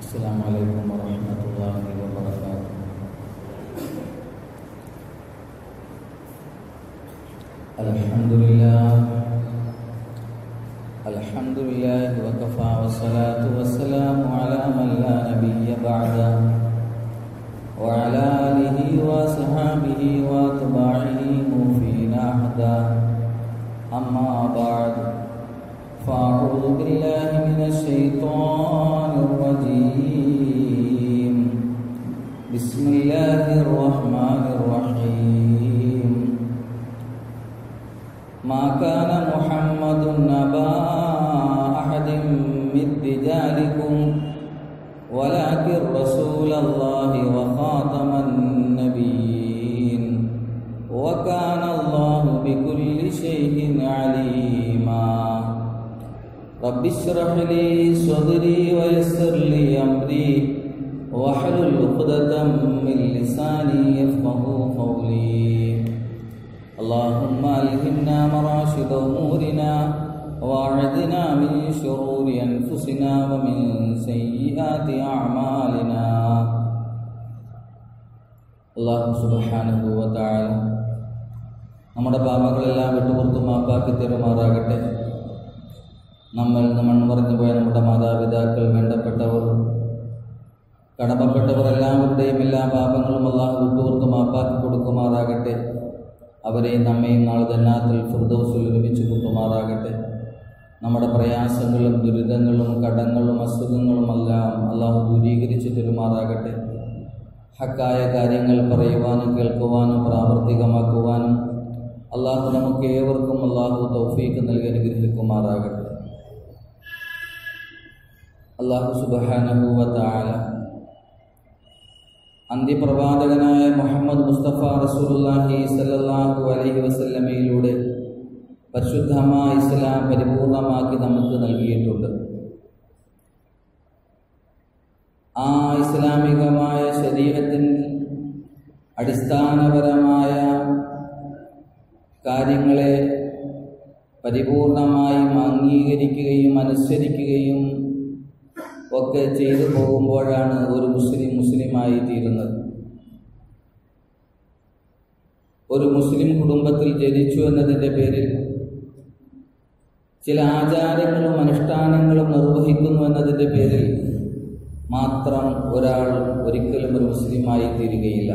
السلام عليكم ورحمة الله وبركاته الحمد لله الحمد لله وكفى والصلاة والسلام على من لا نبي بعده وعلى آله وصحابه واتباعه مفين أحدا أما بعد فأعوذ بالله من الشيطان الرجيم بسم الله الرحمن الرحيم ما كان محمد نبا أحد من رجالكم ولكن رسول الله وخاتم النبيين وكان الله بكل شيء عليما رب اشرح لي صدري ويسر لي أمري واحلل عقدة من لساني يفقه قولي اللهم ألهمنا مراشد أمورنا واعذنا من شرور أنفسنا ومن سيئات أعمالنا അള്ളാഹു സുബാനുഭൂവത്തായ നമ്മുടെ പാപങ്ങളെല്ലാം വിട്ടുപുറത്തു മാപ്പാക്കി തരുമാറാകട്ടെ നമ്മൾ മൺമറഞ്ഞു പോയ നമ്മുടെ മാതാപിതാക്കൾ വേണ്ടപ്പെട്ടവർ കടമപ്പെട്ടവർ എല്ലാവരുടെയും എല്ലാ പാപങ്ങളും അള്ളാഹു വിട്ടുപുറത്തു മാപ്പാക്കി കൊടുക്കുമാറാകട്ടെ അവരെയും നമ്മയും നാളെ ജന്നാത്തിൽ ഫിർദൗസിൽ ഒരുമിച്ച് കൂട്ടുമാറാകട്ടെ നമ്മുടെ പ്രയാസങ്ങളും ദുരിതങ്ങളും കടങ്ങളും അസുഖങ്ങളും എല്ലാം അള്ളാഹു ദൂരീകരിച്ച് തരുമാറാകട്ടെ ഹക്കായ കാര്യങ്ങൾ പറയുവാനും കേൾക്കുവാനും പ്രാവർത്തികമാക്കുവാനും അള്ളാഹു നമുക്ക് ഏവർക്കും അള്ളാഹു തൗഫീക്ക് നൽകി അനുഗ്രഹിക്കുമാറാകട്ടെ അള്ളാഹു സുബാനുഭൂവത്തായ അന്ത്യപ്രവാചകനായ മുഹമ്മദ് മുസ്തഫ റസൂലുള്ളാഹി സല്ലല്ലാഹു അലൈഹി വസല്ലമയിലൂടെ പരിശുദ്ധമായ ഇസ്ലാം പരിപൂർണമാക്കി നമുക്ക് നൽകിയിട്ടുണ്ട് ആ ഇസ്ലാമികമായ ശരീരത്തിൽ അടിസ്ഥാനപരമായ കാര്യങ്ങളെ പരിപൂർണമായും അംഗീകരിക്കുകയും അനുസരിക്കുകയും ഒക്കെ ചെയ്തു പോകുമ്പോഴാണ് ഒരു മുസ്ലിം മുസ്ലിമായി തീരുന്നത് ഒരു മുസ്ലിം കുടുംബത്തിൽ ജനിച്ചു എന്നതിൻ്റെ പേരിൽ ചില ആചാരങ്ങളും അനുഷ്ഠാനങ്ങളും നിർവഹിക്കുന്നു എന്നതിൻ്റെ പേരിൽ മാത്രം ഒരാൾ ഒരിക്കലും ഒരു മുസ്ലിമായി തീരുകയില്ല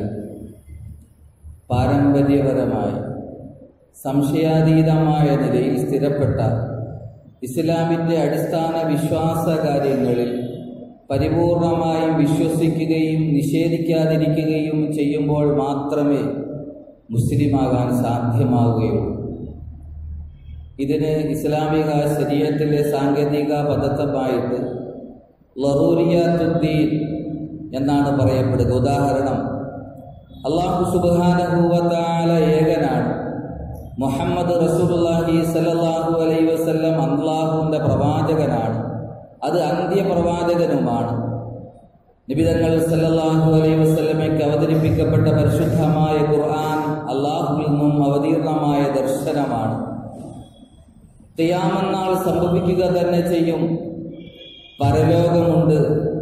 പാരമ്പര്യപരമായി സംശയാതീതമായ നിലയിൽ സ്ഥിരപ്പെട്ട ഇസ്ലാമിൻ്റെ അടിസ്ഥാന വിശ്വാസ കാര്യങ്ങളിൽ പരിപൂർണമായും വിശ്വസിക്കുകയും നിഷേധിക്കാതിരിക്കുകയും ചെയ്യുമ്പോൾ മാത്രമേ മുസ്ലിമാകാൻ സാധ്യമാവുകയുള്ളൂ ഇതിന് ഇസ്ലാമിക ശരീരത്തിലെ സാങ്കേതിക പദത്തമായിട്ട് ലറൂരിയാത്തുദ്ദീൻ എന്നാണ് പറയപ്പെടുക ഉദാഹരണം അള്ളാഹു സുബാനുഭൂവത്താല ഏകനാണ് മുഹമ്മദ് റസൂലുള്ളാഹി സല്ലല്ലാഹു അലൈഹി വസല്ലം അള്ളാഹുവിൻ്റെ പ്രവാചകനാണ് അത് അന്ത്യപ്രവാചകനുമാണ് നിബിതങ്ങൾ സല്ലല്ലാഹു അലൈഹി വസല്ലമയ്ക്ക് അവതരിപ്പിക്കപ്പെട്ട പരിശുദ്ധമായ ഖുർആൻ അള്ളാഹുവിൽ നിന്നും അവതീർണമായ ദർശനമാണ് തിയാമന്നാൾ സംഭവിക്കുക തന്നെ ചെയ്യും പരലോകമുണ്ട്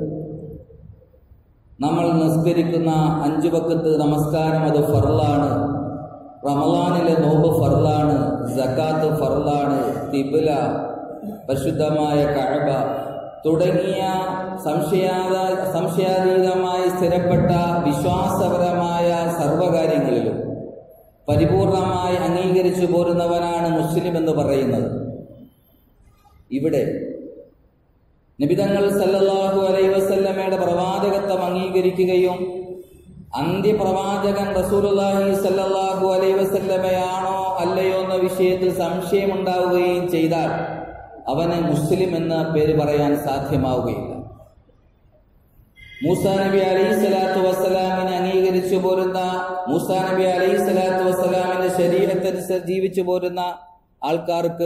നമ്മൾ നിസ്കരിക്കുന്ന അഞ്ചു വക്കത്ത് നമസ്കാരം അത് ഫർലാണ് റമലാനിലെ നോമ്പ് ഫർലാണ് ജക്കാത്ത് ഫർലാണ് തിബില പരിശുദ്ധമായ കഴബ തുടങ്ങിയ സംശയാത സംശയാതീതമായി സ്ഥിരപ്പെട്ട വിശ്വാസപരമായ സർവകാര്യങ്ങളിലും പരിപൂർണമായി അംഗീകരിച്ചു പോരുന്നവനാണ് മുസ്ലിം എന്ന് പറയുന്നത് ഇവിടെ നിബിതങ്ങൾ സല്ലല്ലാഹു അലൈ വസല്ലമയുടെ പ്രവാചകത്വം അംഗീകരിക്കുകയും അന്ത്യപ്രവാചകൻ റസൂലുള്ളാഹി സല്ലല്ലാഹു അലൈ വസല്ലമയാണോ അല്ലയോ എന്ന വിഷയത്തിൽ സംശയമുണ്ടാവുകയും ചെയ്താൽ അവന് മുസ്ലിം എന്ന പേര് പറയാൻ സാധ്യമാവുകയില്ല മൂസാ നബി അലൈഹി സ്വലാത്തു വസ്സലാമിനെ അംഗീകരിച്ചു പോരുന്ന മൂസാ നബി അലൈഹി സ്വലാത്തു വസ്സലാമിന്റെ ശരീരത്തനുസരിച്ച് ജീവിച്ചു പോരുന്ന ആൾക്കാർക്ക്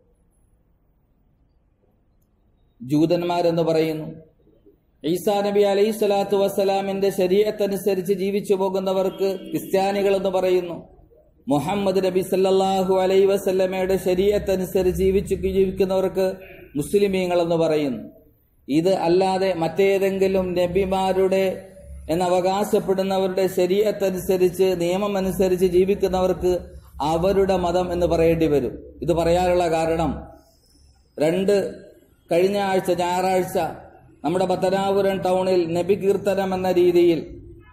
ജൂതന്മാരെന്ന് പറയുന്നു ഈസാ നബി അലൈഹി സ്വലാത്തു വസ്സലാമിന്റെ ശരീരത്തനുസരിച്ച് ജീവിച്ചു പോകുന്നവർക്ക് ക്രിസ്ത്യാനികൾ എന്ന് പറയുന്നു മുഹമ്മദ് നബി സല്ലല്ലാഹു അലൈ വസല്ലമയുടെ ശരീരത്തനുസരിച്ച് ജീവിച്ചു ജീവിക്കുന്നവർക്ക് മുസ്ലിമീങ്ങൾ എന്ന് പറയുന്നു ഇത് അല്ലാതെ മറ്റേതെങ്കിലും നബിമാരുടെ എന്ന് അവകാശപ്പെടുന്നവരുടെ ശരീരത്തനുസരിച്ച് നിയമം അനുസരിച്ച് ജീവിക്കുന്നവർക്ക് അവരുടെ മതം എന്ന് പറയേണ്ടി വരും ഇത് പറയാനുള്ള കാരണം രണ്ട് കഴിഞ്ഞ ആഴ്ച ഞായറാഴ്ച നമ്മുടെ പത്തനാപുരം ടൗണിൽ നബി കീർത്തനം എന്ന രീതിയിൽ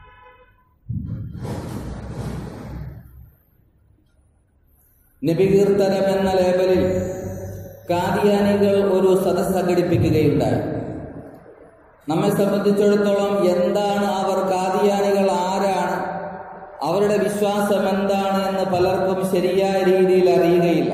നബി കീർത്തനം എന്ന ലേബലിൽ കാദിയാനികൾ ഒരു സദസ് സംഘടിപ്പിക്കുകയുണ്ടായി നമ്മെ സംബന്ധിച്ചിടത്തോളം എന്താണ് അവർ കാദിയാനികൾ ആരാണ് അവരുടെ വിശ്വാസം എന്താണ് എന്ന് പലർക്കും ശരിയായ രീതിയിൽ അറിയുകയില്ല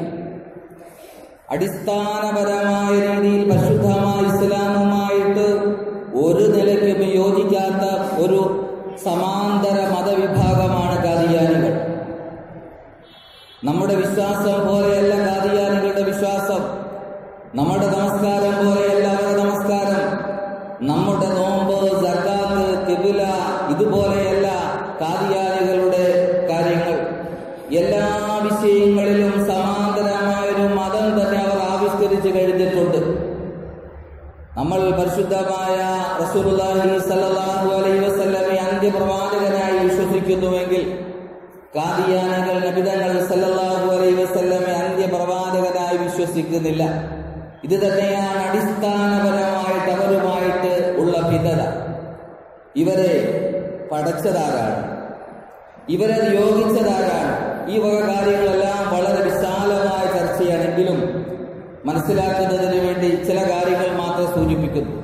അടിസ്ഥാനപരമായ രീതിയിൽ പരിശുദ്ധമായ ഇസ്ലാമുമായിട്ട് ഒരു നിലയ്ക്കും യോജിക്കാത്ത ഒരു സമാന്തര മതവിഭാഗമാണ് കാദിയാനികൾ നമ്മുടെ വിശ്വാസം പോലെയല്ല കാദിയാനികളുടെ വിശ്വാസം നമ്മുടെ നമസ്കാരം പോലെയല്ല അവരുടെ നമസ്കാരം നമ്മുടെ നോമ്പ് സക്കാത്ത് കിബില ഇതുപോലെയല്ല കാദിയാനികളുടെ കാര്യങ്ങൾ എല്ലാ വിഷയങ്ങളിലും സമാന്തരമായ ഒരു മതം തന്നെ അവർ ആവിഷ്കരിച്ചു കഴിഞ്ഞിട്ടുണ്ട് നമ്മൾ പരിശുദ്ധമായ റസൂലുള്ളാഹി സ്വല്ലല്ലാഹു അലൈഹി വസല്ലമയെ അന്ത്യപ്രവാചകനായി വിശ്വസിക്കുന്നുവെങ്കിൽ കാദിയാനികൾ നബിതങ്ങൾ സല്ലല്ലാഹു അലൈഹി വസല്ലമെ അന്ത്യപ്രവാചകനായി വിശ്വസിക്കുന്നില്ല ഇത് തന്നെയാണ് അടിസ്ഥാനപരമായിട്ട് അവരുമായിട്ട് ഉള്ള ഭിന്നത ഇവരെ പടച്ചതാരാണ് ഇവരെ നിയോഗിച്ചതാരാണ് ഈ വക കാര്യങ്ങളെല്ലാം വളരെ വിശാലമായ ചർച്ചയാണെങ്കിലും മനസ്സിലാക്കുന്നതിന് വേണ്ടി ചില കാര്യങ്ങൾ മാത്രം സൂചിപ്പിക്കുന്നു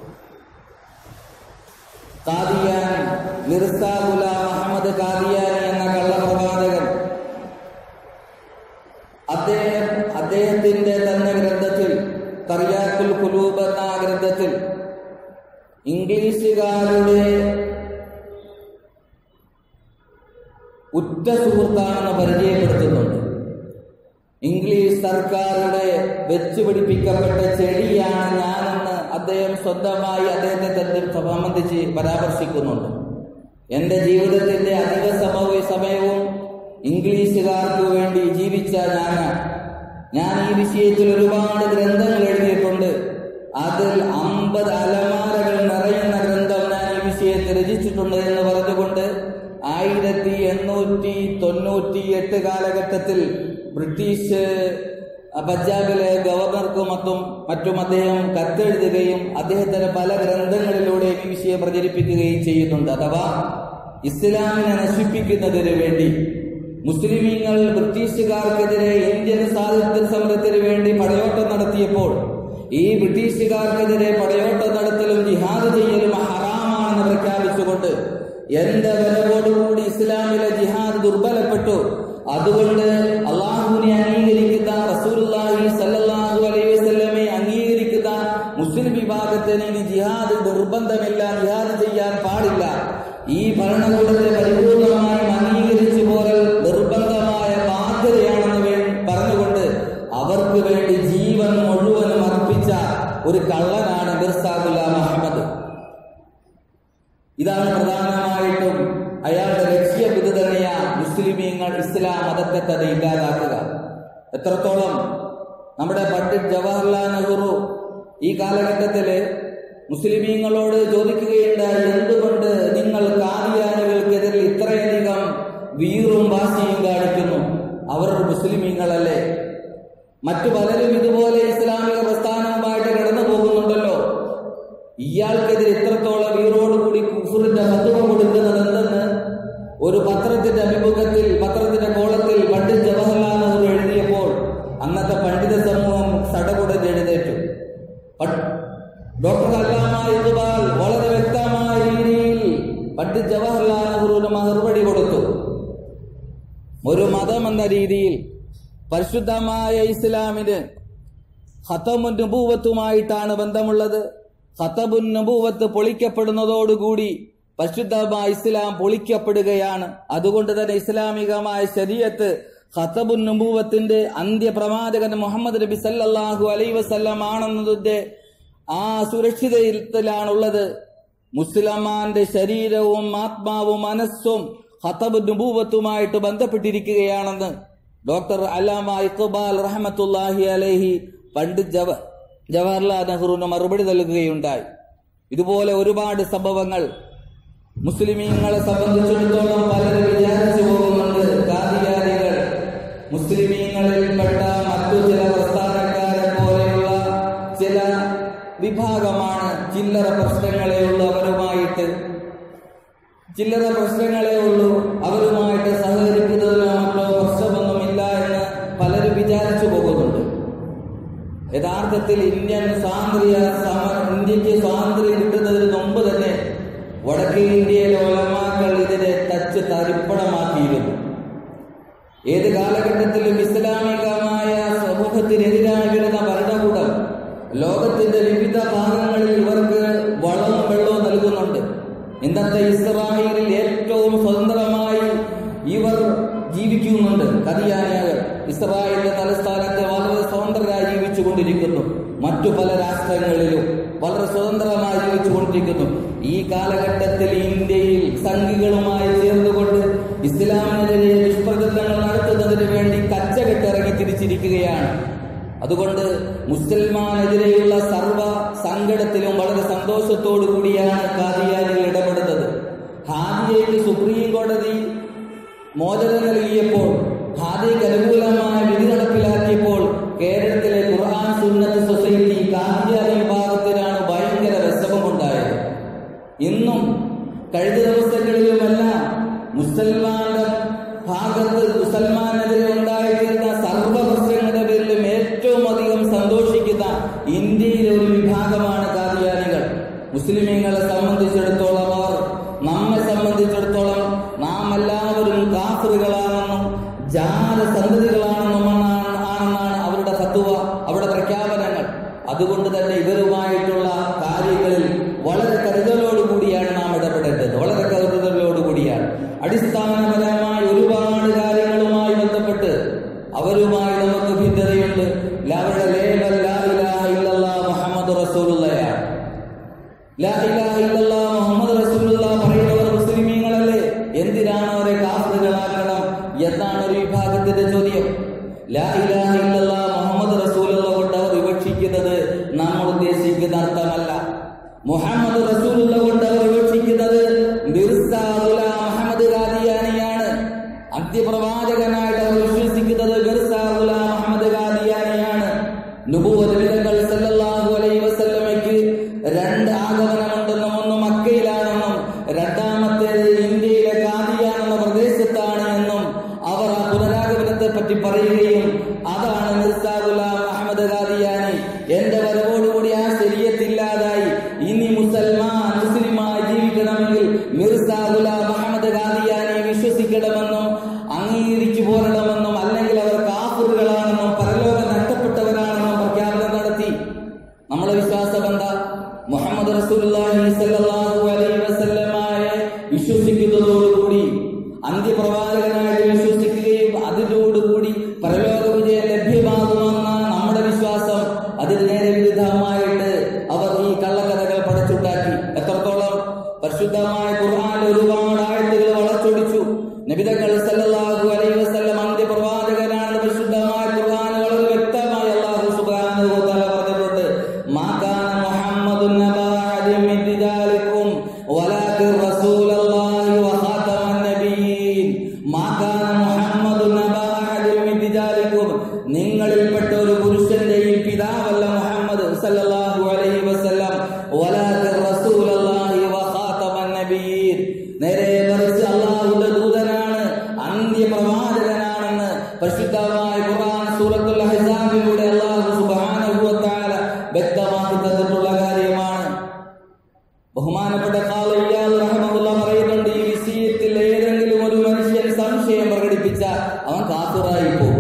കാദിയാൻ മിർസ ഗുലാം അഹമ്മദ് കാദിയാനി എന്ന കള്ളപ്രവാചകൻ അദ്ദേഹം അദ്ദേഹത്തിന്റെ തന്നെ ഗ്രന്ഥത്തിൽ കറിയാക്കുൽ കുലൂബ് എന്ന ഗ്രന്ഥത്തിൽ ഇംഗ്ലീഷുകാരുടെ ഉറ്റ സുഹൃത്താണെന്ന് പരിചയപ്പെടുത്തുന്നുണ്ട് ഇംഗ്ലീഷ് സർക്കാരുടെ വെച്ചുപിടിപ്പിക്കപ്പെട്ട ചെടിയാണ് ഞാനെന്ന് അദ്ദേഹം സ്വന്തമായി അദ്ദേഹത്തെ തന്നെ സംബന്ധിച്ച് പരാമർശിക്കുന്നുണ്ട് എന്റെ ജീവിതത്തിന്റെ അധിക സമയ സമയവും ഇംഗ്ലീഷുകാർക്ക് വേണ്ടി ജീവിച്ച ഞാനാണ് ഞാൻ ഈ വിഷയത്തിൽ ഒരുപാട് ഗ്രന്ഥങ്ങൾ എഴുതിയിട്ടുണ്ട് അതിൽ അമ്പത് അലമാരകൾ നിറയുന്ന ഗ്രന്ഥം ഞാൻ ഈ വിഷയത്തിൽ രചിച്ചിട്ടുണ്ട് എന്ന് പറഞ്ഞുകൊണ്ട് ആയിരത്തി എണ്ണൂറ്റി തൊണ്ണൂറ്റി എട്ട് കാലഘട്ടത്തിൽ ബ്രിട്ടീഷ് പഞ്ചാബിലെ ഗവർണർക്കും മറ്റും മറ്റും അദ്ദേഹം കത്തെഴുതുകയും അദ്ദേഹത്തിന്റെ പല ഗ്രന്ഥങ്ങളിലൂടെയും ഈ വിഷയം പ്രചരിപ്പിക്കുകയും ചെയ്യുന്നുണ്ട് അഥവാ ഇസ്ലാമിനെ നശിപ്പിക്കുന്നതിന് വേണ്ടി മുസ്ലിമീങ്ങൾ ബ്രിട്ടീഷുകാർക്കെതിരെ ഇന്ത്യൻ സ്വാതന്ത്ര്യ സമരത്തിന് വേണ്ടി പടയോട്ടം നടത്തിയപ്പോൾ ഈ ബ്രിട്ടീഷുകാർക്കെതിരെ പടയോട്ടം നടത്തലും ജിഹാദ് ചെയ്യലും ഹറാമാണെന്ന് പ്രഖ്യാപിച്ചുകൊണ്ട് എന്റെ വരവോടുകൂടി ഇസ്ലാമിലെ ജിഹാദ് ദുർബലപ്പെട്ടു അതുകൊണ്ട് അള്ളാഹുവിനെ അംഗീകരിക്കുന്ന റസൂലുള്ളാഹി സല്ലല്ലാഹു അലൈഹി വസല്ലമയെ അംഗീകരിക്കുന്ന മുസ്ലിം വിഭാഗത്തിന് ഇനി ജിഹാദ് നിർബന്ധമില്ല ജിഹാദ് ചെയ്യാൻ പാടില്ല ഈ ഭരണകൂടത്തെ പരിപൂർണമായും അംഗീകരിച്ചു പോരൽ നിർബന്ധമായ ബാധ്യതയാണെന്ന് വേ- പറഞ്ഞുകൊണ്ട് അവർക്ക് വേണ്ടി ജീവൻ മുഴുവനും അർപ്പിച്ച ഒരു കള്ളനാണ് മിർസ ഗുലാം അഹമ്മദ് ഇതാണ് പ്രധാനമായിട്ടും അയാളുടെ ലക്ഷ്യം ഇത് തന്നെയാ മുസ്ലിമീങ്ങൾ ഇസ്ലാം മതത്തെ തന്നെ ഇല്ലാതാക്കുക എത്രത്തോളം നമ്മുടെ പണ്ഡിറ്റ് ജവഹർലാൽ നെഹ്റു ഈ കാലഘട്ടത്തില് മുസ്ലിമീങ്ങളോട് ചോദിക്കുകയുണ്ടായി എന്തുകൊണ്ട് നിങ്ങൾ കാദിയാനികൾക്കെതിരെ ഇത്രയധികം വീറും വാശിയും കാണിക്കുന്നു അവർ മുസ്ലിമീങ്ങളല്ലേ മറ്റു പലരും ഇതുപോലെ ഇസ്ലാമിക പ്രസ്ഥാനവുമായിട്ട് കടന്നു പോകുന്നുണ്ടല്ലോ ഇയാൾക്കെതിരെ ഇത്രത്തോളം വീറോടുകൂടി കുഫറിന്റെ ഫത്വ കൊടുക്കുന്നത് എന്തെന്ന് ഒരു പത്രത്തിന്റെ അഭിമുഖത്തിൽ പത്രത്തിന്റെ കോളത്തിൽ പണ്ഡിറ്റ് ജവഹർലാൽ നെഹ്റു എഴുതിയപ്പോൾ അന്നത്തെ പണ്ഡിത സമൂഹം സടകുടഞ്ഞ് എഴുന്നേറ്റു പ- ഡോക്ടർ അല്ലാമ ഇക്ബാൽ വളരെ വ്യക്തമായ രീതിയിൽ പണ്ഡിറ്റ് ജവഹർലാൽ നെഹ്റുവിന് മറുപടി കൊടുത്തു ഒരു മതം എന്ന രീതിയിൽ പരിശുദ്ധമായ ഇസ്ലാമിന് ഖത്തമുൻ നുബൂവത്തുമായിട്ടാണ് ബന്ധമുള്ളത് ഖത്തബുൻ നുബൂവത്ത് പൊളിക്കപ്പെടുന്നതോടുകൂടി പരിശുദ്ധമായ ഇസ്ലാം പൊളിക്കപ്പെടുകയാണ് അതുകൊണ്ട് തന്നെ ഇസ്ലാമികമായ ശരീഅത്ത് ഖത്തബുൻ നുബൂവത്തിന്റെ അന്ത്യപ്രവാചകൻ മുഹമ്മദ് നബി സല്ലല്ലാഹു അലൈ വസല്ലം ആണെന്നതിന്റെ ആ സുരക്ഷിതത്തിലാണുള്ളത് മുസ്ലിമാന്റെ ശരീരവും ആത്മാവും മനസ്സും ഖത്തബ് നുബൂവത്തുമായിട്ട് ബന്ധപ്പെട്ടിരിക്കുകയാണെന്ന് ഡോക്ടർ അലാമ ഇഖ്ബാൽ റഹ്മത്തുല്ലാഹി അലൈഹി പണ്ഡിറ്റ് ജവ ജവഹർലാൽ നെഹ്റുവിന് മറുപടി നൽകുകയുണ്ടായി ഇതുപോലെ ഒരുപാട് സംഭവങ്ങൾ മുസ്ലിമീങ്ങളെ സംബന്ധിച്ചിടത്തോളം പലരും വിചാരിച്ചു പോകുന്നുണ്ട് കാദിയാദികൾ മുസ്ലിമീങ്ങളിൽപ്പെട്ട മറ്റു ചില പ്രസ്ഥാനക്കാരെ പോലെയുള്ള ചില വിഭാഗമാണ് ചില്ലറ പ്രശ്നങ്ങളെ ഉള്ളൂ അവരുമായിട്ട് ചില്ലറ പ്രശ്നങ്ങളേ ഉള്ളൂ അവരുമായിട്ട് സഹകരിക്കുന്നതിനോ മറ്റോ പ്രശ്നമൊന്നുമില്ല എന്ന് പലരും വിചാരിച്ചു പോകുന്നുണ്ട് യഥാർത്ഥത്തിൽ ഇന്ത്യൻ സ്വാതന്ത്ര്യ സമ ഇന്ത്യക്ക് സ്വാതന്ത്ര്യം കിട്ടുന്നതിന് മുമ്പ് തന്നെ വടക്കേ ഇന്ത്യയിലെ ഒലമാക്കൾ ഇതിനെ തച്ച് തരിപ്പണമാക്കിയിരുന്നു ഏത് കാലഘട്ടത്തിലും ഇസ്ലാമികമായ സമൂഹത്തിനെതിരായി വരുന്ന ഭരണകൂടം ലോകത്തിന്റെ വിവിധ ഭാഗങ്ങളിൽ ഇവർക്ക് വളവും വെള്ളവും നൽകുന്നുണ്ട് ഇന്നത്തെ ഇസ്രായേലിൽ ഏറ്റവും സ്വതന്ത്രമായി ഇവർ ജീവിക്കുന്നുണ്ട് കതിയാനികൾ ഇസ്രായേലിന്റെ തലസ്ഥാനത്ത് വളരെ സ്വതന്ത്രരായി ജീവിച്ചുകൊണ്ടിരിക്കുന്നു മറ്റു പല രാഷ്ട്രങ്ങളിലും വളരെ സ്വതന്ത്രമായി ജീവിച്ചുകൊണ്ടിരിക്കുന്നു ഈ കാലഘട്ടത്തിൽ ഇന്ത്യയിൽ സംഘികളുമായി ചേർന്നുകൊണ്ട് ഇസ്ലാമിനെതിരെ ദുഷ്പ്രചരണങ്ങൾ നടത്തുന്നതിന് വേണ്ടി കച്ചകെട്ടിറങ്ങി തിരിച്ചിരിക്കുകയാണ് അതുകൊണ്ട് മുസൽമാനെതിരെയുള്ള സർവ സങ്കടത്തിലും വളരെ സന്തോഷത്തോടു കൂടിയാണ് കാദിയാനികൾ ഇടപെടുന്നത് ഹാദിയയ്ക്ക് സുപ്രീം കോടതി മോചനം നൽകിയപ്പോൾ ഹാദിക്ക് അനുകൂലമായ വിധി നടപ്പിലാക്കിയപ്പോൾ കേരളത്തിലെ ഖുർആൻ സുന്നത്ത് സൊസൈറ്റി കാദിയാനി വിഭാഗത്തിനാണ് ഭയങ്കര വിഷമമുണ്ടായത് ഇന്നും കഴിഞ്ഞ ദിവസങ്ങളിലുമെല്ലാം മുസൽമാന്റെ ഭാഗത്ത് മുസൽമാനെതിരെ ഉണ്ടായിരുന്ന സർവ പ്രശ്നങ്ങളുടെ പേരിലും ഏറ്റവും അധികം സന്തോഷിക്കുന്ന ഇന്ത്യയിലെ ഒരു വിഭാഗമാണ് കാദിയാനികൾ മുസ്ലിമീങ്ങളെ സംബന്ധിച്ചിടത്തോളം അവർ നമ്മെ സംബന്ധിച്ചിടത്തോളം നാം എല്ലാവരും കാഫറുകളാണെന്നും ജാലസന്തതികളാണെന്നുമാണ് ആണെന്നാണ് അവരുടെ തത്വ അവരുടെ പ്രഖ്യാപനങ്ങൾ അതുകൊണ്ട് തന്നെ ഇവരുമായിട്ടുള്ള കാര്യങ്ങളിൽ വളരെ കരുതലോടുകൂടിയാണ് നാം ഇടപെടേണ്ടത് വളരെ കരുതലോടുകൂടിയാണ് അടിസ്ഥാനപരമായ ഒരുപാട് കാര്യങ്ങളുമായി ബന്ധപ്പെട്ട് അവരുമായി നമുക്ക് ഭിന്നതയുണ്ട് അവരുടെ ലേബൽ ലാ ഇലാഹ ഇല്ലല്ലാഹ് മുഹമ്മദ് റസൂലുള്ളയാണ് ലാ ഇലാഹ ഇല്ലല്ലാഹ് മുഹമ്മദ് റസൂലുള്ളാഹ് പറയുന്നവർ മുസ്ലിമീങ്ങളല്ലേ എന്തിനാണ് അവരെ കാഫറുകളാക്കണം എന്നാണ് ഒരു വിഭാഗത്തിന്റെ ചോദ്യം ലാ ഇലാഹ ഇല്ലല്ലാഹ് മുഹമ്മദ് റസൂലുള്ള കൊണ്ട് അവർ വിവക്ഷിക്കുന്നത് നമ്മൾ ഉദ്ദേശിക്കുന്ന അർത്ഥമല്ല മുഹമ്മദ് റസൂലുള്ള കൊണ്ട് അവർ വിവക്ഷിക്കുന്നത് മിർസ ഗുലാം മുഹമ്മദ് ഖാദിയാനിയാണ് അന്ത്യപ്രവാചകനായിട്ട് അവർ വിശ്വസിക്കുന്നത് മിർസ ഗുലാം മുഹമ്മദ് ഖാദിയാനിയാണ് നുബൂവത്ത് വിധങ്ങൾ സല്ലല്ലാഹു അലൈഹി വസല്ലമയ്ക്ക് രണ്ട് ആഗമനമുണ്ടെന്നും ഒന്ന് മക്കയിലാണെന്നും രണ്ടാമത്തേത് ഇന്ത്യയിലെ കാദിയാൻ എന്ന പ്രദേശത്താണ് എന്നും അവർ ആ പുനരാഗമനത്തെ പറ്റി പറയുകയും അതാണ് മിർസ ഗുലാം അഹമ്മദ് ഖാദിയാനി എന്റെ വരവോടുകൂടി ആ ശരീരത്തില്ലാതായി ഇനി മുസൽമാൻ മുസ്ലിമായി ജീവിക്കണമെങ്കിൽ മിർസ ഗുലാം അഹമ്മദ് ഖാദിയാനി വിശ്വസിക്കണമെന്നും അംഗീകരിച്ചു പോരണമെന്നും അല്ലെങ്കിൽ അവർ കാഫറുകളാണെന്നും പരലോകം നഷ്ടപ്പെട്ടവരാണെന്നും പ്രഖ്യാപനം നടത്തി നമ്മളെ വിശ്വാസം എന്താ മുഹമ്മദ് റസൂലുള്ളാഹി സ്വല്ലല്ലാഹു അലൈഹി വസല്ലമയെ വിശ്വസിക്കുന്നതോടുകൂടി അന്ത്യപ്രവാചകനായിട്ട് വിശ്വസിക്കുകയും അതിനോടുകൂടി പരലോക വിജയം ലഭ്യമാകുമെന്നാണ് നമ്മുടെ വിശ്വാസം അതിന് നേരെ വിരുദ്ധമായിട്ട് അവർ ഈ കള്ളക്കഥകൾ പടച്ചുണ്ടാക്കി എത്രത്തോളം പരിശുദ്ധമായ ഖുർആൻ ഒരുപാട് ആയത്തുകൾ വളച്ചൊടിച്ചു നബിതങ്ങൾ സല്ലല്ലാഹു അലൈഹി വസല്ലം അന്ത്യപ്രവാചകനാണ് പരിശുദ്ധമായ ഖുർആൻ വളരെ വ്യക്തമായി അല്ലാഹു സുബ്ഹാനഹു വ തആല പറഞ്ഞിട്ടുണ്ട് മാ കാന മുഹമ്മദുൻ നബാ അഹദിൻ മിൻ റിജാലിക്കും വലാകിൻ റസൂലല്ലാഹി വ ഖാതമൻ നബിയീൻ മാ കാന മുഹമ്മദുൻ നബാ അഹദിൻ മിൻ റിജാലിക്കും നിങ്ങളിൽപ്പെട്ട ഒരു പുരുഷന്റെയും പിതാവല്ല മുഹമ്മദ് സല്ലല്ലാഹു അലൈഹി വസല്ലം വലാകിൻ റസൂലല്ലാഹി വ ഖാതമൻ നബിയീൻ നേരെ മറിച്ച് അള്ളാഹുവിന്റെ ദൂതനാണ് അന്ത്യപ്രവാചകനാണെന്ന് പരിശുദ്ധമായ ഖുർആൻ സൂറത്തുൽ അഹ്സാബിലൂടെ അള്ളാഹു സുബ്ഹാനഹു വ തആല വ്യക്തമാക്കി തന്നിട്ടുള്ള കാര്യമാണ് ബഹുമാനപ്പെട്ട ഖാദി ഇയാദ് റഹ്മത്തുള്ള പറയുന്നുണ്ട് ഈ വിഷയത്തിൽ ഏതെങ്കിലും ഒരു മനുഷ്യൻ സംശയം പ്രകടിപ്പിച്ചാൽ അവൻ കാഫിറായി പോകും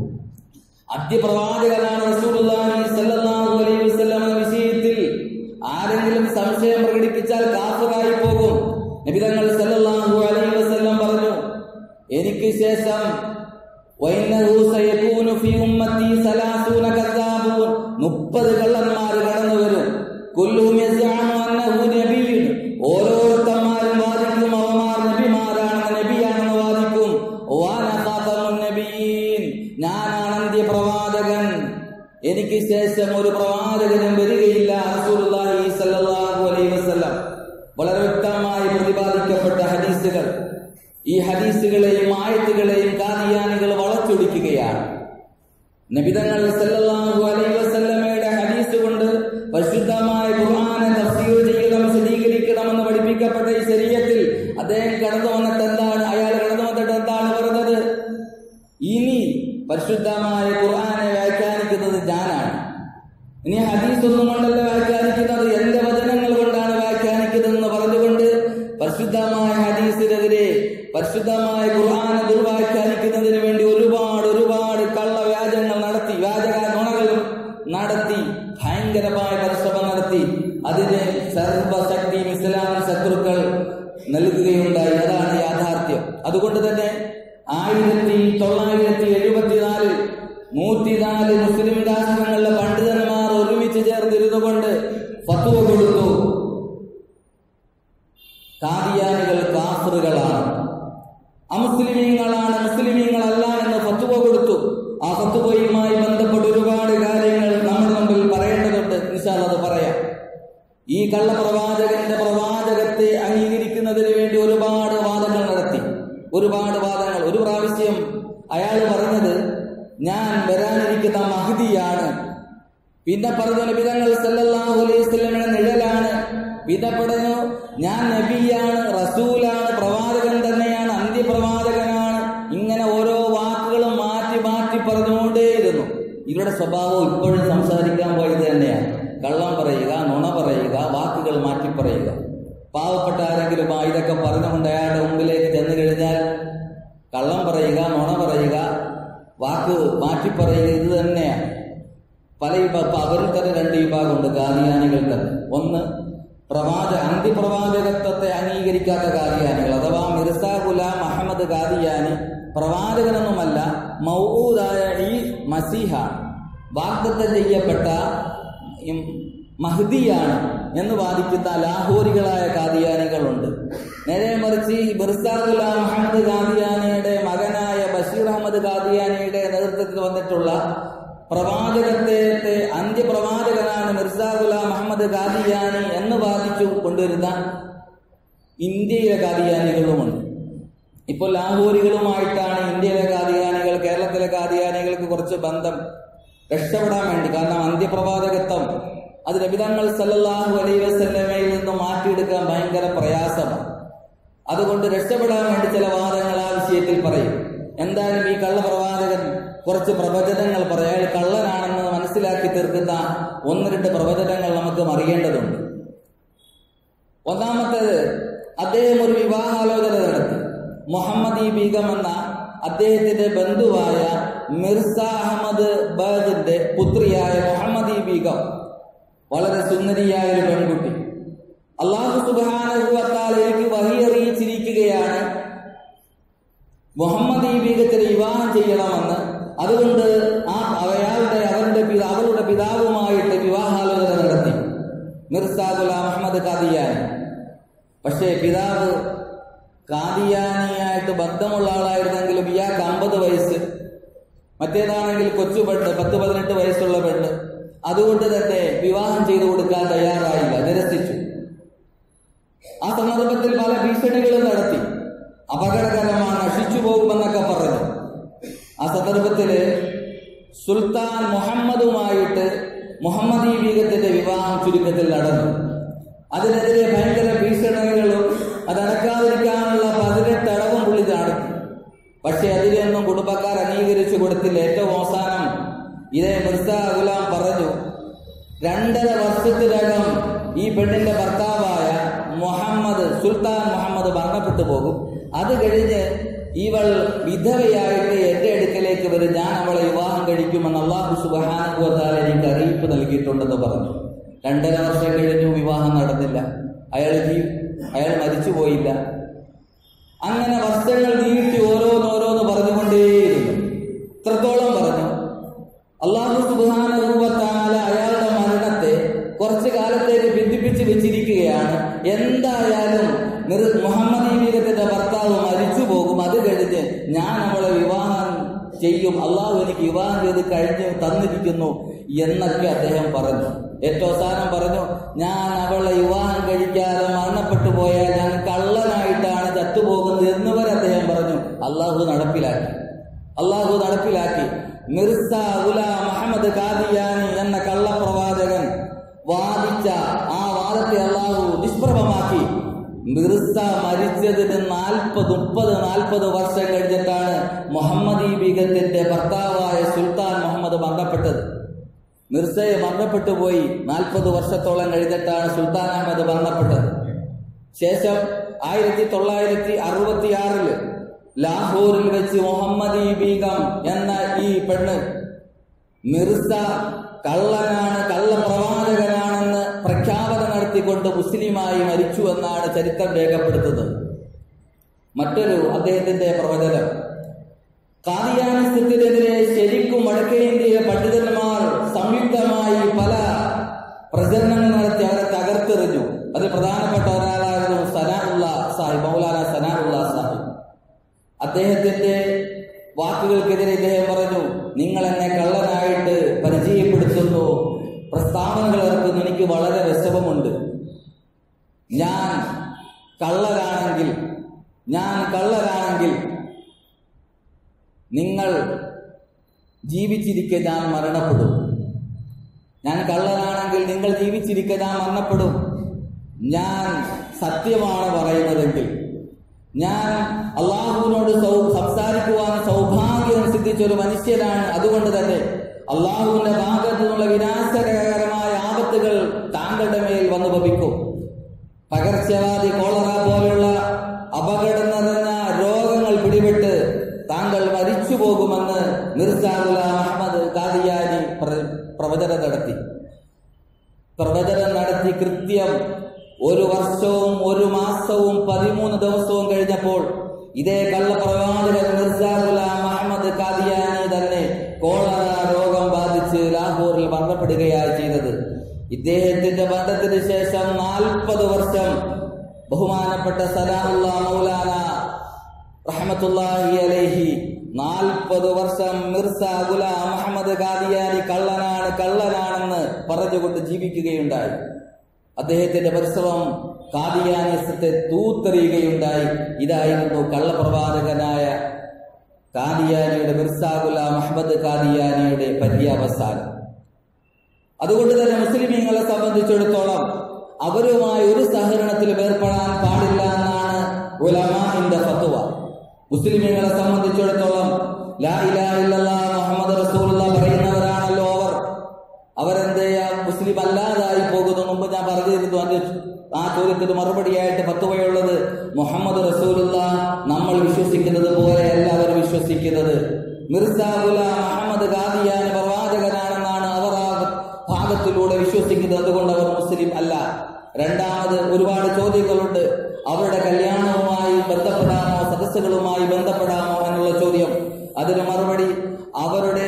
അത്യപ്രവാചകനാണ് റസൂലുള്ളാഹി സ്വല്ലല്ലാഹു അലൈഹി വസല്ലം എന്ന വിഷയത്തിൽ ആരെങ്കിലും സംശയം പ്രകടിപ്പിച്ചാൽ കാഫിറായി പോകും നബിതങ്ങൾ സല്ലല്ലാഹു അലൈഹി വസല്ലം പറഞ്ഞു എനിക്ക് ശേഷം വൈന്നഹു സയകൂനു ഫീ ഉമ്മത്തി സലാസൂന കദ്ദാബൂൻ 30 കള്ളന്മാർ കടന്നു വരും കുല്ലുഹും യസ്അമു അന്നഹു നബിയ്യുൻ ഓരോരുത്തന്മാരും വാദിക്കും അവന്മാർ നബിമാരാണെന്ന് നബിയാണെന്ന് വാദിക്കും വാന ഖാതമുൻ നബിയീൻ ഞാനാണ് അന്ത്യപ്രവാചകൻ എനിക്ക് ശേഷം ഒരു പ്രവാചകനും വരികയില്ല റസൂലുള്ളാഹി സ്വല്ലല്ലാഹു അലൈഹി വസല്ലം വളരെ വ്യക്തമായി പ്രതിപാദിക്കപ്പെട്ട ഹദീസുകൾ ഈ ഹദീസുകളെയും ആയത്തുകളെയും കാദിയാനികൾ വളച്ചൊടിക്കുകയാണ് നബിതങ്ങൾ സല്ലല്ലാഹു അലൈഹി വസല്ലമയുടെ ഹദീസ് കൊണ്ട് പരിശുദ്ധമായ ഖുർആനെ തഫ്സീർ ചെയ്യണം വിശദീകരിക്കണമെന്ന് പഠിപ്പിക്കപ്പെട്ട ഈ ശരീരത്തിൽ അദ്ദേഹം കടന്നു വന്നിട്ട് എന്താണ് അയാൾ കടന്നു വന്നിട്ട് എന്താണ് പറഞ്ഞത് ഇനി പരിശുദ്ധമായ ഖുർആനെ വ്യാഖ്യാനിക്കുന്നത് ഞാനാണ് ഇനി ഹദീസ് ഒന്നും കൊണ്ടല്ല വ്യാഖ്യാനിക്കുന്നത് എന്റെ വചനങ്ങൾ കൊണ്ടാണ് വ്യാഖ്യാനിക്കുന്നതെന്ന് പറഞ്ഞുകൊണ്ട് പരിശുദ്ധമായ ഹദീസിനെതിരെ പരിശുദ്ധമായ ഖുർആനെ ദുർവ്യാഖ്യാനിക്കുന്നതിന് വേണ്ടി ഒരുപാട് ഒരുപാട് കള്ളവ്യാജങ്ങൾ നടത്തി വ്യാജക നുണകളും നടത്തി ഭയങ്കരമായ പരിശ്രമം നടത്തി അതിന് സർവശക്തിയും ഇസ്ലാം ശത്രുക്കൾ നൽകുകയുണ്ടായി അതാണ് യാഥാർത്ഥ്യം അതുകൊണ്ട് തന്നെ ആയിരത്തി തൊള്ളായിരത്തി എഴുപത്തിനാലിൽ നൂറ്റിനാല് മുസ്ലിം രാഷ്ട്രങ്ങളിലെ പണ്ഡിതന്മാർ ഒരുമിച്ച് ചേർന്നിരുന്നു കൊണ്ട് ഫത്വ കൊടുത്തു കാദിയാനികൾ കാഫറുകളാണ് അമുസ്ലിമീങ്ങളാണ് മുസ്ലിമീങ്ങളല്ല എന്ന് ഫത്വ കൊടുത്തു ആ ഫത്വയുമായി ബന്ധപ്പെട്ട് ഒരുപാട് കാര്യങ്ങൾ നമ്മുടെ മുമ്പിൽ പറയേണ്ടതുണ്ട് നിശാൽ അത് പറയാം ഈ കള്ളപ്രവാചകന്റെ പ്രവാചകത്തെ അംഗീകരിക്കുന്നതിന് വേണ്ടി ഒരുപാട് വാദങ്ങൾ നടത്തി ഒരുപാട് വാദങ്ങൾ ഒരു പ്രാവശ്യം അയാൾ പറഞ്ഞത് ഞാൻ വരാനിരിക്കുന്ന മഹദിയാണ് പിന്നെ പറഞ്ഞു നബിതങ്ങൾ സല്ലല്ലാഹു അലൈഹി വസല്ലമയുടെ നിഴലാണ് പിന്നെ പറഞ്ഞു ഞാൻ നബിയാണ് റസൂലാണ് പ്രവാചകൻ തന്നെയാണ് അന്ത്യപ്രവാചകനാണ് ഇങ്ങനെ ഓരോ വാക്കുകളും മാറ്റി മാറ്റി പറഞ്ഞുകൊണ്ടേയിരുന്നു ഇവരുടെ സ്വഭാവം ഇപ്പോഴും സംസാരിക്കാൻ പോയത് തന്നെയാണ് കള്ളം പറയുക നുണ പറയുക വാക്കുകൾ മാറ്റി പറയുക പാവപ്പെട്ട ആരെങ്കിലും ആ ഇതൊക്കെ പറഞ്ഞുകൊണ്ട് അയാളുടെ മുമ്പിലേക്ക് ചെന്ന് കഴിഞ്ഞാൽ കള്ളം പറയുക നുണ പറയുക വാക്ക് മാറ്റി പറയുക ഇത് തന്നെയാണ് പല വിഭാഗം അവരിൽ തന്നെ രണ്ട് വിഭാഗമുണ്ട് ഗാദിയാനികൾ തന്നെ ഒന്ന് പ്രവാച അന്ത്യപ്രവാചകത്വത്തെ അംഗീകരിക്കാത്ത ഗാദിയാനികൾ അഥവാ മിർസ ഗുലാം അഹമ്മദ് ഗാദിയാനി പ്രവാചകനൊന്നുമല്ല മൗഊദായ ഈ മസീഹാണ് വാഗ്ദത്തം ചെയ്യപ്പെട്ട ഈ മഹ്ദിയാണ് എന്ന് വാദിക്കുന്ന ലാഹോരികളായ കാദിയാനികളുണ്ട് നേരെ മറിച്ച് ഈ മിർസ ഗുലാം അഹമ്മദ് ഗാദിയാനിയുടെ മകനായ ബഷീർ അഹമ്മദ് ഗാദിയാനിയുടെ നേതൃത്വത്തിൽ വന്നിട്ടുള്ള പ്രവാചകത്തെ അന്ത്യപ്രവാചകനാണ് മിർസ ഗുലാം മുഹമ്മദ് ഖാദിയാനി എന്ന് വാദിച്ചു കൊണ്ടുവരുന്ന ഇന്ത്യയിലെ ഖാദിയാനികളുമുണ്ട് ഇപ്പോൾ ലാഹോരികളുമായിട്ടാണ് ഇന്ത്യയിലെ ഖാദിയാനികൾ കേരളത്തിലെ ഖാദിയാനികൾക്ക് കുറച്ച് ബന്ധം രക്ഷപ്പെടാൻ വേണ്ടി കാരണം അന്ത്യപ്രവാചകത്വം അത് നബിതങ്ങൾ സല്ലല്ലാഹു അലൈഹി വസല്ലമയിൽ നിന്ന് മാറ്റിയെടുക്കാൻ ഭയങ്കര പ്രയാസമാണ് അതുകൊണ്ട് രക്ഷപ്പെടാൻ വേണ്ടി ചില വാദങ്ങൾ ആ വിഷയത്തിൽ പറയും എന്തായാലും ഈ കള്ളപ്രവാചകൻ കുറച്ച് പ്രവചനങ്ങൾ പറയാം അയാൾ കള്ളനാണെന്ന് മനസ്സിലാക്കി തീർക്കുന്ന ഒന്ന് രണ്ട് പ്രവചനങ്ങൾ നമുക്ക് അറിയേണ്ടതുണ്ട് ഒന്നാമത്തേത് അദ്ദേഹം ഒരു വിവാഹാലോചന നടത്തി മുഹമ്മദ് ഈ ബീഗം എന്ന അദ്ദേഹത്തിന്റെ ബന്ധുവായ മിർസ അഹമ്മദ് ബേദിന്റെ പുത്രിയായ മുഹമ്മദ് ഈ ബീഗം വളരെ സുന്ദരിയായ ഒരു പെൺകുട്ടി അള്ളാഹു സുബാനുവത്താൽ എനിക്ക് വഹി അറിയിച്ചിരിക്കുകയാണ് മുഹമ്മദ് ഈ ബീഗത്തിന് വിവാഹം ചെയ്യണമെന്ന് അതുകൊണ്ട് ആ അയാളുടെ അവരുടെ പിതാ അവളുടെ പിതാവുമായിട്ട് വിവാഹാലോചന നടത്തി മിർസ ഗുലാം അഹമ്മദ് കാദിയാനി പക്ഷേ പിതാവ് കാദിയാനിയായിട്ട് ബന്ധമുള്ള ആളായിരുന്നെങ്കിലും ഇയാൾക്ക് അമ്പത് വയസ്സ് മറ്റേതാണെങ്കിൽ കൊച്ചു പെണ്ണ് പത്ത് പതിനെട്ട് വയസ്സുള്ള പെണ്ണ് അതുകൊണ്ട് തന്നെ വിവാഹം ചെയ്തു കൊടുക്കാൻ തയ്യാറായില്ല നിരസിച്ചു ആ സന്ദർഭത്തിൽ പല ഭീഷണികളും നടത്തി അപകടകരമാണ് നശിച്ചു പോകുമെന്നൊക്കെ പറഞ്ഞു ആ സന്ദർഭത്തില് സുൽത്താൻ മുഹമ്മദുമായിട്ട് മുഹമ്മദ് ഈ ബീഗത്തിന്റെ വിവാഹം ചുരുക്കത്തിൽ നടന്നു അതിനെതിരെ ഭയങ്കര ഭീഷണികളും അത് നടക്കാതിരിക്കാനുള്ള പതിനെട്ട് അടവും പുള്ളി നടത്തി പക്ഷെ അതിലൊന്നും കുടുംബക്കാർ അംഗീകരിച്ചു കൊടുത്തില്ല ഏറ്റവും അവസാനം ഇതേ മിർസ ഗുലാം പറഞ്ഞു രണ്ടര വർഷത്തിനകം ഈ പെണ്ണിന്റെ ഭർത്താവായ മുഹമ്മദ് സുൽത്താൻ മുഹമ്മദ് മരണപ്പെട്ടു പോകും അത് കഴിഞ്ഞ് ഇവൾ വിധവയായിട്ട് എന്റെ അടുക്കലേക്ക് വരും ഞാൻ അവളെ വിവാഹം കഴിക്കുമെന്ന് അള്ളാഹു സുബാനുഭവത്താൽ എനിക്ക് അറിയിപ്പ് നൽകിയിട്ടുണ്ടെന്ന് പറഞ്ഞു രണ്ടര വർഷം കഴിഞ്ഞു വിവാഹം നടന്നില്ല അയാൾ ജീ അയാൾ മരിച്ചുപോയില്ല അങ്ങനെ വർഷങ്ങൾ നീട്ടി ഓരോന്നോരോന്ന് പറഞ്ഞുകൊണ്ടേയിരുന്നു ഇത്രത്തോളം പറഞ്ഞു അള്ളാഹു സുബാനുഭവത്താല അയാളുടെ മരണത്തെ കുറച്ചു കാലത്തേക്ക് ബന്ധിപ്പിച്ച് വെച്ചിരിക്കുകയാണ് എന്തായാലും നിർ- മുഹമ്മദ് ഈബീരത്തിന്റെ ഭർത്താവ് മരിച്ചു പോകും അത് കഴിഞ്ഞ് ഞാൻ അവളെ വിവാഹം ചെയ്യും അള്ളാഹു എനിക്ക് വിവാഹം ചെയ്ത് കഴിഞ്ഞ് തന്നിരിക്കുന്നു എന്നൊക്കെ അദ്ദേഹം പറഞ്ഞു ഏറ്റവും അവസാനം പറഞ്ഞു ഞാൻ അവളെ വിവാഹം കഴിക്കാതെ മരണപ്പെട്ടു പോയാൽ ഞാൻ കള്ളനായിട്ടാണ് ചത്തുപോകുന്നത് എന്ന് വരെ അദ്ദേഹം പറഞ്ഞു അള്ളാഹു നടപ്പിലാക്കി അള്ളാഹു നടപ്പിലാക്കി മിർസ ഗുലാം മുഹമ്മദ് കാദിയാനി എന്ന കള്ളപ്രവാചകൻ വാദിച്ച ആ വാദത്തെ അള്ളാഹു നിഷ്പ്രഭമാക്കി മിർസ മരിച്ചതിന് നാൽപ്പത് മുപ്പത് നാൽപ്പത് വർഷം കഴിഞ്ഞിട്ടാണ് മുഹമ്മദ് ഈ ബീഗത്തിന്റെ ഭർത്താവായ സുൽത്താൻ മുഹമ്മദ് മരണപ്പെട്ടത് മിർസയെ മരണപ്പെട്ടു പോയി നാൽപ്പത് വർഷത്തോളം കഴിഞ്ഞിട്ടാണ് സുൽത്താൻ അഹമ്മദ് മരണപ്പെട്ടത് ശേഷം ആയിരത്തി തൊള്ളായിരത്തി അറുപത്തി ആറില് ലാഹോറിൽ വെച്ച് മുഹമ്മദ് ബീഗം എന്ന ഈ പെണ്ണ് മിർസ കള്ളനാണ് കള്ളപ്രവാചകനാണെന്ന് പ്രഖ്യാപനം നടത്തിക്കൊണ്ട് മുസ്ലിമായി മരിച്ചു എന്നാണ് ചരിത്രം രേഖപ്പെടുത്തുന്നത് മറ്റൊരു അദ്ദേഹത്തിന്റെ പ്രവചനം കാദിയാനിസത്തിനെതിരെ ശരിക്കും വടക്കേ ഇന്ത്യയിലെ പണ്ഡിതന്മാർ സംയുക്തമായി പല പ്രചരണങ്ങൾ നടത്തി അവരെ തകർത്തെറിഞ്ഞു അതിൽ പ്രധാനപ്പെട്ട ഒരാളായിരുന്നു സനാഉള്ള സാഹിബ് മൗലാന സനാഉള്ള സാഹിബ് അദ്ദേഹത്തിന്റെ വാക്കുകൾക്കെതിരെ ഇദ്ദേഹം പറഞ്ഞു നിങ്ങൾ എന്നെ കള്ളനായിട്ട് പരിചയപ്പെടുത്തുന്നു പ്രസ്താവനകൾ ഇറക്കുന്നു എനിക്ക് വളരെ രസവമുണ്ട് ഞാൻ കള്ളരാണെങ്കിൽ ഞാൻ കള്ളരാണെങ്കിൽ നിങ്ങൾ ജീവിച്ചിരിക്കെ ഞാൻ മരണപ്പെടും ഞാൻ കള്ളനാണെങ്കിൽ നിങ്ങൾ ജീവിച്ചിരിക്കെ ഞാൻ മരണപ്പെടും ഞാൻ സത്യമാണ് പറയുന്നതെങ്കിൽ ഞാൻ അള്ളാഹുവിനോട് സൗ സംസാരിക്കുവാൻ സൗഭാഗ്യം സിദ്ധിച്ച ഒരു മനുഷ്യനാണ് അതുകൊണ്ട് തന്നെ അള്ളാഹുവിന്റെ ഭാഗത്തു നിന്നുള്ള വിനാശകരമായ ആപത്തുകൾ താങ്കളുടെ മേൽ വന്നു ഭവിക്കും പകർച്ചവാദി കോളറ പോലുള്ള അപകടം നിറഞ്ഞ രോഗങ്ങൾ പിടിപെട്ട് താങ്കൾ മരിച്ചു പോകുമെന്ന് മിർസാറുല അഹമ്മദ് കാദിയാനി പ്ര- പ്രവചനം നടത്തി പ്രവചനം നടത്തി കൃത്യം ഒരു വർഷവും ഒരു മാസവും പതിമൂന്ന് ദിവസവും കഴിഞ്ഞപ്പോൾ ഇതേ കള്ളപ്രവാചകൻ മിർസാറുല അഹമ്മദ് കാദിയാനി തന്നെ കോളറ രോഗം ബാധിച്ച് ലാഹോറിൽ മരണപ്പെടുകയാണ് ചെയ്തത് ഇദ്ദേഹത്തിന്റെ മരണത്തിന് ശേഷം നാൽപ്പത് വർഷം ബഹുമാനപ്പെട്ട സലാമുള്ള മൗലാന റഹ്മത്തുള്ളാഹി അലൈഹി നാൽപ്പത് വർഷം മിർസ ഗുലാം അഹമ്മദ് ഖാദിയാനി കള്ളനാണ് കള്ളനാണെന്ന് പറഞ്ഞുകൊണ്ട് ജീവിക്കുകയുണ്ടായി അദ്ദേഹത്തിന്റെ പരിശ്രമം കാദിയാനിസത്തെ തൂത്തെറിയുകയുണ്ടായി ഇതായിരുന്നു കള്ളപ്രവാചകനായ കാദിയാനിയുടെ മിർസ ഗുലാം അഹമ്മദ് കാദിയാനിയുടെ പര്യാവസാനം അതുകൊണ്ട് തന്നെ മുസ്ലിമീങ്ങളെ സംബന്ധിച്ചിടത്തോളം അവരുമായി ഒരു സഹകരണത്തിൽ ഏർപ്പെടാൻ പാടില്ല എന്നാണ് ഉലമാന്റെ ഫത്വ മുസ്ലിമീങ്ങളെ സംബന്ധിച്ചിടത്തോളം ലാ ഇലാഹ ഇല്ലല്ലാഹ് മുഹമ്മദ് റസൂലുള്ള പറയുന്നവരാണല്ലോ അവർ അവരെന്ത് മുസ്ലിം അല്ലാതായി പോകുന്നു മുമ്പ് ഞാൻ പറഞ്ഞിരുന്നു അതിന്റെ ആ ചോദ്യത്തിന് മറുപടിയായിട്ട് ഫത്വയുള്ളത് മുഹമ്മദ് റസൂലുള്ള നമ്മൾ വിശ്വസിക്കുന്നത് പോലെയല്ല അവർ വിശ്വസിക്കുന്നത് മിർസ ഗുലാം അഹമ്മദ് ഖാദിയാനി പ്രവാചകനാണെന്നാണ് അവർ ആ ഭാഗത്തിലൂടെ വിശ്വസിക്കുന്നത് അതുകൊണ്ട് അവർ മുസ്ലിം അല്ല രണ്ടാമത് ഒരുപാട് ചോദ്യങ്ങളുണ്ട് അവരുടെ കല്യാണവുമായി ബന്ധപ്പെടാമോ സദസ്സുകളുമായി ബന്ധപ്പെടാമോ എന്നുള്ള ചോദ്യം അതിന് മറുപടി അവരുടെ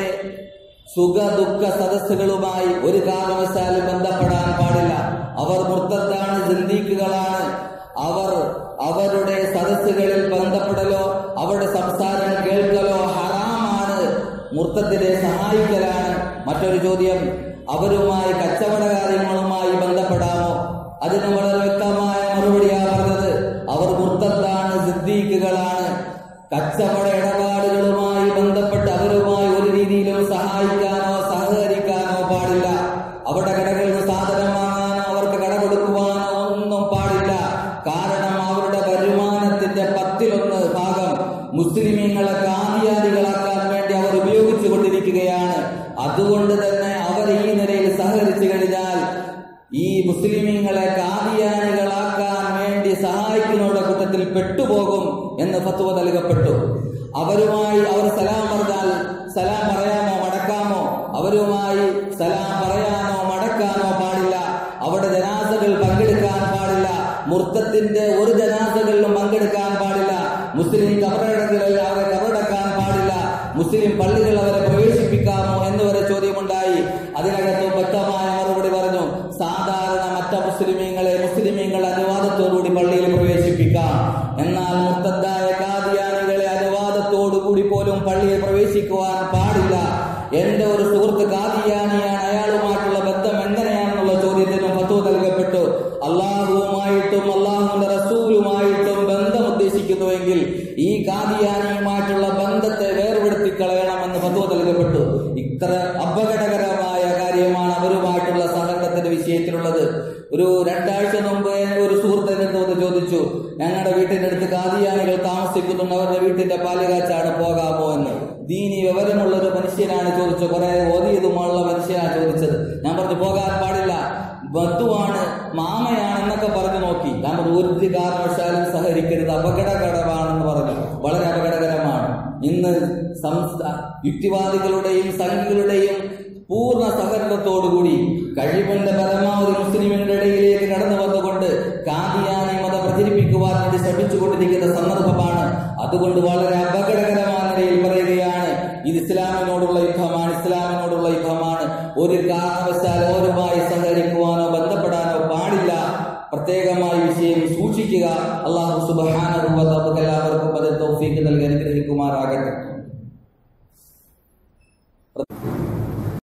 സുഖ ദുഃഖ സദസ്സുകളുമായി ഒരു കാരണവശാലും ബന്ധപ്പെടാൻ പാടില്ല അവർ മുർത്തത്താണ് ചിന്തിക്കുകളാണ് അവർ അവരുടെ സദസ്സുകളിൽ ബന്ധപ്പെടലോ അവരുടെ സംസാരം കേൾക്കലോ ഹറാമാണ് മുർത്തത്തിനെ സഹായിക്കലാണ് മറ്റൊരു ചോദ്യം അവരുമായി കച്ചവട കാര്യങ്ങളുമായി ബന്ധപ്പെടാമോ അതിന് വളരെ വ്യക്തമായ മറുപടിയാണ് പറഞ്ഞത് അവർ മുർത്തത്താണ് സിദ്ദീഖുകളാണ് കച്ചവട ഇടപാടുകളുമായി ബന്ധപ്പെട്ട് അവരുമായി ഒരു രീതിയിലും സഹായിക്കാനോ സഹകരിക്കാനോ പാടില്ല അവരുടെ കടകളിൽ നിന്ന് സാധനം വാങ്ങാനോ അവർക്ക് കട കൊടുക്കുവാനോ ഒന്നും പാടില്ല കാരണം അവരുടെ വരുമാനത്തിന്റെ പത്തിലൊന്ന് ഭാഗം മുസ്ലിമീങ്ങളെ കാന്തിയാദികളാക്കാൻ വേണ്ടി അവർ ഉപയോഗിച്ചു കൊണ്ടിരിക്കുകയാണ് അതുകൊണ്ട് തന്നെ അവർ ഈ നിലയിൽ സഹകരിച്ചു കഴിഞ്ഞാൽ ഈ മുസ്ലിമീങ്ങളെ കാദിയാനികളാക്കാൻ വേണ്ടി സഹായിക്കുന്നവരുടെ കൂട്ടത്തിൽ പെട്ടുപോകും എന്ന് ഫത്വ നൽകപ്പെട്ടു അവരുമായി അവർ സലാം പറഞ്ഞാൽ സലാം പറയാമോ മടക്കാമോ അവരുമായി സലാം പറയാനോ മടക്കാനോ പാടില്ല അവിടെ ജനാസകൾ പങ്കെടുക്കാൻ പാടില്ല മുർത്തത്തിന്റെ ഒരു ജനാസകളിലും പങ്കെടുക്കാൻ പാടില്ല മുസ്ലിം കബറടങ്ങളിൽ അവരെ കബറടക്കാൻ പാടില്ല മുസ്ലിം പള്ളികൾ അവരെ പ്രവേശിപ്പിക്കാമോ എന്നുവരെ ചോദ്യമുണ്ടായി അതിനകത്ത് വ്യക്തമായ മറുപടി പറഞ്ഞു സാധാരണ മറ്റ മുസ്ലിമീങ്ങളെ മുസ്ലിമീങ്ങൾ അനുവാദത്തോടുകൂടി പള്ളിയിൽ പ്രവേശിപ്പിക്കാം എന്നാൽ മുത്തദ്ദായ കാദിയാനികളെ അനുവാദത്തോടുകൂടി പോലും പള്ളിയിൽ പ്രവേശിക്കുവാൻ പാടില്ല എന്റെ ഒരു സുഹൃത്ത് കാദിയാനിയാണ് ഇത്ര അപകടകരമായ കാര്യമാണ് അവരുമായിട്ടുള്ള സഹകരണത്തിന്റെ വിഷയത്തിലുള്ളത് ഒരു രണ്ടാഴ്ച മുമ്പ് ഒരു സുഹൃത്ത് എന്റെ അടുത്ത് വന്ന് ചോദിച്ചു ഞങ്ങളുടെ വീട്ടിന്റെ അടുത്ത് കാദിയാനികൾ താമസിക്കുന്നുണ്ട് അവരുടെ വീട്ടിന്റെ പാലുകാച്ചാണ് പോകാമോ എന്ന് ദീനി വിവരമുള്ള ഒരു മനുഷ്യനാണ് ചോദിച്ചത് കുറെ ഓതിയതുമുള്ള മനുഷ്യനാണ് ചോദിച്ചത് ഞാൻ പറഞ്ഞു പോകാൻ പാടില്ല ബന്ധുവാണ് മാമയാണ് എന്നൊക്കെ പറഞ്ഞു നോക്കി നമ്മൾ ഒരു കാരണവശാലും സഹകരിക്കരുത് അപകടകരമാണെന്ന് പറഞ്ഞു വളരെ അപകടകരമാണ് ഇന്ന് സംസ്ഥാ യുക്തിവാദികളുടെയും സംഘികളുടെയും പൂർണ്ണ സഹകരണത്തോടുകൂടി കഴിവിന്റെ പരമാവധി മുസ്ലിമിന്റെ ഇടയിലേക്ക് കടന്നു വന്നുകൊണ്ട് കാദിയാനി മതം പ്രചരിപ്പിക്കുവാൻ വേണ്ടി ശ്രമിച്ചുകൊണ്ടിരിക്കുന്ന സന്ദർഭമാണ് അതുകൊണ്ട് വളരെ അപകടകരമായ നിലയിൽ പറയുകയാണ് ഇത് ഇസ്ലാമിനോടുള്ള യുദ്ധമാണ് ഇസ്ലാമിനോടുള്ള യുദ്ധമാണ് ഒരു കാരണവശാൽ ഓരുമായി സഹകരിക്കുവാനോ ബന്ധപ്പെടാനോ പാടില്ല പ്രത്യേകമായ വിഷയം സൂക്ഷിക്കുക അള്ളാഹു സുബാനുഭവ നമുക്ക് എല്ലാവർക്കും അതിൽ തൗഫീക്ക് നൽകി അനുഗ്രഹിക്കുമാറാകട്ടെ